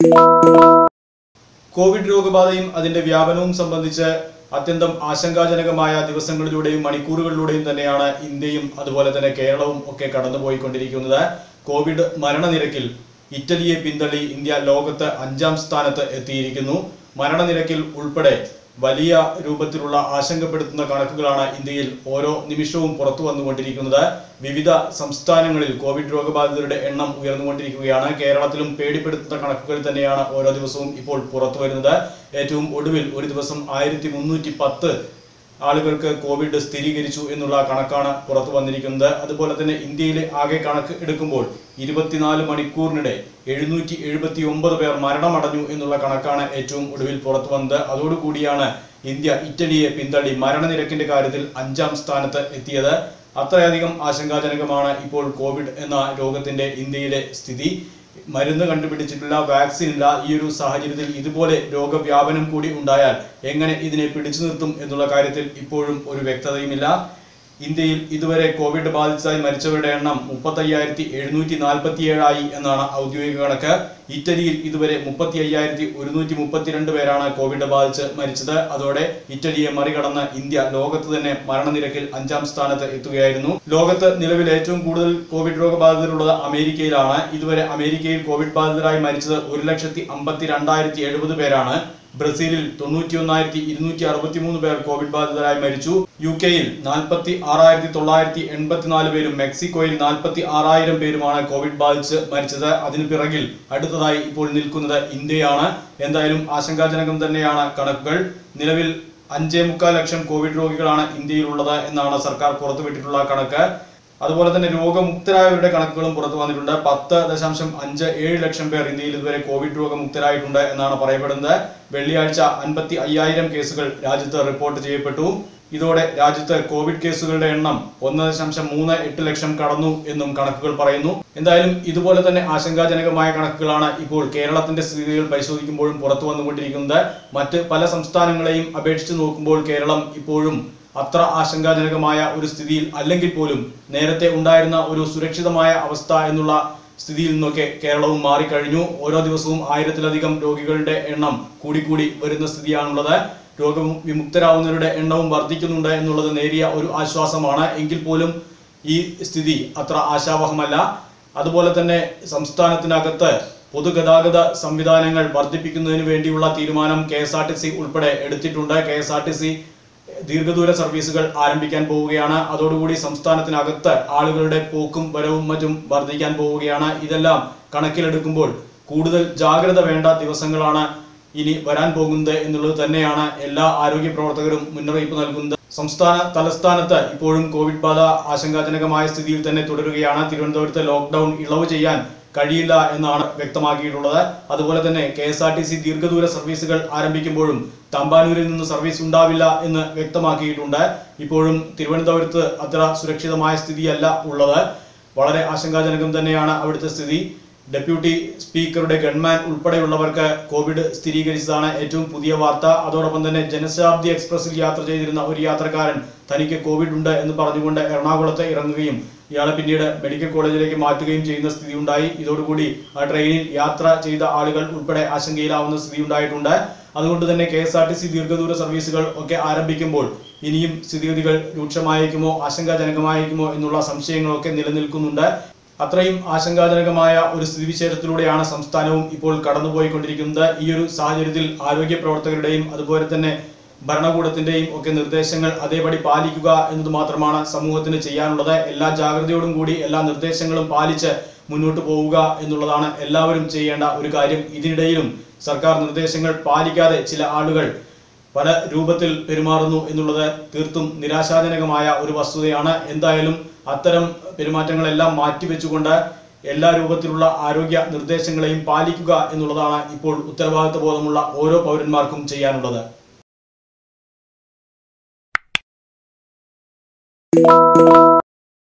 Covid രോഗബാധയും അതിന്റെ വ്യാപനവും സംബന്ധിച്ച് അത്യന്തം ആശങ്കാജനകമായ ദിവസങ്ങളിലൂടെയും മണിക്കൂറുകളിലൂടെയും തന്നെയാണ് ഇന്ത്യയും അതുപോലെ തന്നെ കേരളവും ഒക്കെ കടന്നുപോയിക്കൊണ്ടിരിക്കുന്നത് കോവിഡ് മരണനിരക്കിൽ ഇറ്റലിയെ പിന്തള്ളി ഇന്ത്യ ലോകത്ത് അഞ്ചാം സ്ഥാനത്ത് എത്തിയിരിക്കുന്നു മരണനിരക്കിൽ ഉൾപ്പെടെ വലിയ രൂപത്തിലുള്ള ആശങ്കപ്പെടുത്തുന്ന കണക്കുകളാണ് ഇന്ത്യയിൽ ഓരോ നിമിഷവും പുറത്തു വന്നുകൊണ്ടിരിക്കുന്നത് വിവിധ സംസ്ഥാനങ്ങളിൽ കോവിഡ് രോഗബാധിതരുടെ എണ്ണം ഉയർന്നുകൊണ്ടിരിക്കുകയാണ് കേരളത്തിലും പേടിപ്പെടുത്തുന്ന കണക്കുകൾ തന്നെയാണ് ഓരോ ദിവസവും ഇപ്പോൾ പുറത്തു വരുന്നത് ഏറ്റവും ഒടുവിൽ ഒരു ദിവസം ആയിരത്തി മുന്നൂറ്റി പത്ത് ആളുകൾക്ക് കോവിഡ് സ്ഥിരീകരിച്ചു എന്നുള്ള കണക്കാണ് പുറത്തു വന്നിരിക്കുന്നത് അതുപോലെ തന്നെ ഇന്ത്യയിലെ ആകെ കണക്ക് എടുക്കുമ്പോൾ ഇരുപത്തിനാല് മണിക്കൂറിനിടെ എഴുന്നൂറ്റി എഴുപത്തി ഒമ്പത് പേർ മരണമടഞ്ഞു എന്നുള്ള കണക്കാണ് ഏറ്റവും ഒടുവിൽ പുറത്തു വന്നത് അതോടുകൂടിയാണ് ഇന്ത്യ ഇറ്റലിയെ പിന്തള്ളി മരണനിരക്കിന്റെ കാര്യത്തിൽ അഞ്ചാം സ്ഥാനത്ത് എത്തിയത് അത്രയധികം ആശങ്കാജനകമാണ് ഇപ്പോൾ കോവിഡ് എന്ന രോഗത്തിന്റെ ഇന്ത്യയിലെ സ്ഥിതി മരുന്ന് കണ്ടുപിടിച്ചിട്ടില്ല വാക്സിൻ ഇല്ല ഈ ഒരു സാഹചര്യത്തിൽ ഇതുപോലെ രോഗവ്യാപനം കൂടി ഉണ്ടായാൽ എങ്ങനെ ഇതിനെ പിടിച്ചു നിർത്തും എന്നുള്ള കാര്യത്തിൽ ഇപ്പോഴും ഒരു വ്യക്തതയുമില്ല ഇന്ത്യയിൽ ഇതുവരെ കോവിഡ് ബാധിച്ചതായി മരിച്ചവരുടെ എണ്ണം മുപ്പത്തയ്യായിരത്തി എഴുന്നൂറ്റി നാൽപ്പത്തിയേഴായി എന്നാണ് ഔദ്യോഗിക കണക്ക് ഇറ്റലിയിൽ ഇതുവരെ മുപ്പത്തി അയ്യായിരത്തി ഒരുന്നൂറ്റി മുപ്പത്തിരണ്ട് പേരാണ് കോവിഡ് ബാധിച്ച് മരിച്ചത് അതോടെ ഇറ്റലിയെ മറികടന്ന് ഇന്ത്യ ലോകത്ത് തന്നെ മരണനിരക്കിൽ അഞ്ചാം സ്ഥാനത്ത് എത്തുകയായിരുന്നു ലോകത്ത് നിലവിൽ ഏറ്റവും കൂടുതൽ കോവിഡ് രോഗബാധിതരുള്ളത് അമേരിക്കയിലാണ് ഇതുവരെ അമേരിക്കയിൽ കോവിഡ് ബാധിതരായി മരിച്ചത് ഒരു ലക്ഷത്തി അമ്പത്തി രണ്ടായിരത്തി എഴുപത് പേരാണ് ബ്രസീലിൽ തൊണ്ണൂറ്റി ഒന്നായിരത്തി ഇരുന്നൂറ്റി അറുപത്തി മൂന്ന് പേർ കോവിഡ് ബാധിതരായി മരിച്ചു യു കെയിൽ നാൽപ്പത്തി ആറായിരത്തി തൊള്ളായിരത്തി എൺപത്തിനാല് പേരും മെക്സിക്കോയിൽ നാൽപ്പത്തി ആറായിരം പേരുമാണ് കോവിഡ് ബാധിച്ച് മരിച്ചത് അതിനു പിറകിൽ അടുത്തതായി ഇപ്പോൾ നിൽക്കുന്നത് ഇന്ത്യയാണ് എന്തായാലും ആശങ്കാജനകം തന്നെയാണ് കണക്കുകൾ നിലവിൽ അഞ്ചേ മുക്കാൽ ലക്ഷം കോവിഡ് രോഗികളാണ് ഇന്ത്യയിലുള്ളത് എന്നാണ് സർക്കാർ പുറത്തുവിട്ടിട്ടുള്ള കണക്ക് അതുപോലെ തന്നെ രോഗമുക്തരായവരുടെ കണക്കുകളും പുറത്തു വന്നിട്ടുണ്ട് പത്ത് ദശാംശം അഞ്ച് ഏഴ് ലക്ഷം പേർ ഇന്ത്യയിൽ ഇതുവരെ കോവിഡ് രോഗമുക്തരായിട്ടുണ്ട് എന്നാണ് പറയപ്പെടുന്നത് വെള്ളിയാഴ്ച അൻപത്തി അയ്യായിരം കേസുകൾ രാജ്യത്ത് റിപ്പോർട്ട് ചെയ്യപ്പെട്ടു ഇതോടെ രാജ്യത്ത് കോവിഡ് കേസുകളുടെ എണ്ണം ഒന്ന് ദശാംശം മൂന്ന് എട്ട് ലക്ഷം കടന്നു എന്നും കണക്കുകൾ പറയുന്നു എന്തായാലും ഇതുപോലെ തന്നെ ആശങ്കാജനകമായ കണക്കുകളാണ് ഇപ്പോൾ കേരളത്തിന്റെ സ്ഥിതികൾ പരിശോധിക്കുമ്പോഴും പുറത്തു വന്നുകൊണ്ടിരിക്കുന്നത് മറ്റ് പല സംസ്ഥാനങ്ങളെയും അപേക്ഷിച്ച് നോക്കുമ്പോൾ കേരളം ഇപ്പോഴും അത്ര ആശങ്കാജനകമായ ഒരു സ്ഥിതിയിൽ അല്ലെങ്കിൽ പോലും നേരത്തെ ഉണ്ടായിരുന്ന ഒരു സുരക്ഷിതമായ അവസ്ഥ എന്നുള്ള സ്ഥിതിയിൽ നിന്നൊക്കെ കേരളവും മാറിക്കഴിഞ്ഞു ഓരോ ദിവസവും ആയിരത്തിലധികം രോഗികളുടെ എണ്ണം കൂടിക്കൂടി വരുന്ന സ്ഥിതിയാണുള്ളത് രോഗം വിമുക്തരാവുന്നവരുടെ എണ്ണവും വർദ്ധിക്കുന്നുണ്ട് എന്നുള്ളത് നേരിയ ഒരു ആശ്വാസമാണ് എങ്കിൽ പോലും ഈ സ്ഥിതി അത്ര ആശാവഹമല്ല അതുപോലെ തന്നെ സംസ്ഥാനത്തിനകത്ത് പൊതുഗതാഗത സംവിധാനങ്ങൾ വർദ്ധിപ്പിക്കുന്നതിന് വേണ്ടിയുള്ള തീരുമാനം K S R T C ഉൾപ്പെടെ എടുത്തിട്ടുണ്ട് K S R T C ദീർഘദൂര സർവീസുകൾ ആരംഭിക്കാൻ പോവുകയാണ് അതോടുകൂടി സംസ്ഥാനത്തിനകത്ത് ആളുകളുടെ പോക്കും വരവും മറ്റും വർദ്ധിക്കാൻ പോവുകയാണ് ഇതെല്ലാം കണക്കിലെടുക്കുമ്പോൾ കൂടുതൽ ജാഗ്രത വേണ്ട ദിവസങ്ങളാണ് ഇനി വരാൻ പോകുന്നത് എന്നുള്ളത് തന്നെയാണ് എല്ലാ ആരോഗ്യ പ്രവർത്തകരും മുന്നറിയിപ്പ് നൽകുന്നത് സംസ്ഥാന തലസ്ഥാനത്ത് ഇപ്പോഴും കോവിഡ് ബാധ ആശങ്കാജനകമായ സ്ഥിതിയിൽ തന്നെ തുടരുകയാണ് തിരുവനന്തപുരത്ത് ലോക്ക്ഡൌൺ ഇളവ് ചെയ്യാൻ കഴിയില്ല എന്നാണ് വ്യക്തമാക്കിയിട്ടുള്ളത് അതുപോലെ തന്നെ K S R T C ദീർഘദൂര സർവീസുകൾ ആരംഭിക്കുമ്പോഴും തമ്പാനൂരിൽ നിന്ന് സർവീസ് ഉണ്ടാവില്ല എന്ന് വ്യക്തമാക്കിയിട്ടുണ്ട് ഇപ്പോഴും തിരുവനന്തപുരത്ത് അത്ര സുരക്ഷിതമായ സ്ഥിതിയല്ല ഉള്ളത് വളരെ ആശങ്കാജനകം തന്നെയാണ് അവിടുത്തെ സ്ഥിതി ഡെപ്യൂട്ടി സ്പീക്കറുടെ ഗൺമാൻ ഉൾപ്പെടെയുള്ളവർക്ക് കോവിഡ് സ്ഥിരീകരിച്ചതാണ് ഏറ്റവും പുതിയ വാർത്ത അതോടൊപ്പം തന്നെ ജനശതാബ്ദി എക്സ്പ്രസിൽ യാത്ര ചെയ്തിരുന്ന ഒരു യാത്രക്കാരൻ തനിക്ക് കോവിഡ് ഉണ്ട് എന്ന് പറഞ്ഞുകൊണ്ട് എറണാകുളത്ത് ഇറങ്ങുകയും ഇയാളെ പിന്നീട് മെഡിക്കൽ കോളേജിലേക്ക് മാറ്റുകയും ചെയ്യുന്ന സ്ഥിതി ഉണ്ടായി ഇതോടുകൂടി ആ ട്രെയിനിൽ യാത്ര ചെയ്ത ആളുകൾ ഉൾപ്പെടെ ആശങ്കയിലാവുന്ന സ്ഥിതി ഉണ്ടായിട്ടുണ്ട് അതുകൊണ്ട് തന്നെ K S R T C ദീർഘദൂര സർവീസുകൾ ഒക്കെ ആരംഭിക്കുമ്പോൾ ഇനിയും സ്ഥിതിഗതികൾ രൂക്ഷമായിരിക്കുമോ ആശങ്കാജനകമായിരിക്കുമോ എന്നുള്ള സംശയങ്ങളൊക്കെ നിലനിൽക്കുന്നുണ്ട് അത്രയും ആശങ്കാജനകമായ ഒരു സ്ഥിതിവിശേഷത്തിലൂടെയാണ് സംസ്ഥാനവും ഇപ്പോൾ കടന്നുപോയിക്കൊണ്ടിരിക്കുന്നത് ഈ ഒരു സാഹചര്യത്തിൽ ആരോഗ്യ പ്രവർത്തകരുടെയും അതുപോലെ തന്നെ ഭരണകൂടത്തിന്റെയും ഒക്കെ നിർദ്ദേശങ്ങൾ അതേപടി പാലിക്കുക എന്നത് മാത്രമാണ് സമൂഹത്തിന് ചെയ്യാനുള്ളത് എല്ലാ ജാഗ്രതയോടും കൂടി എല്ലാ നിർദ്ദേശങ്ങളും പാലിച്ച് മുന്നോട്ട് പോവുക എന്നുള്ളതാണ് എല്ലാവരും ചെയ്യേണ്ട ഒരു കാര്യം ഇതിനിടയിലും സർക്കാർ നിർദ്ദേശങ്ങൾ പാലിക്കാതെ ചില ആളുകൾ പല രൂപത്തിൽ പെരുമാറുന്നു എന്നുള്ളത് തീർത്തും നിരാശാജനകമായ ഒരു വസ്തുതയാണ് എന്തായാലും അത്തരം പെരുമാറ്റങ്ങളെല്ലാം മാറ്റിവെച്ചുകൊണ്ട് എല്ലാ രൂപത്തിലുള്ള ആരോഗ്യ നിർദ്ദേശങ്ങളെയും പാലിക്കുക എന്നുള്ളതാണ് ഇപ്പോൾ ഉത്തരവാദിത്വ ബോധമുള്ള ഓരോ പൗരന്മാർക്കും ചെയ്യാനുള്ളത്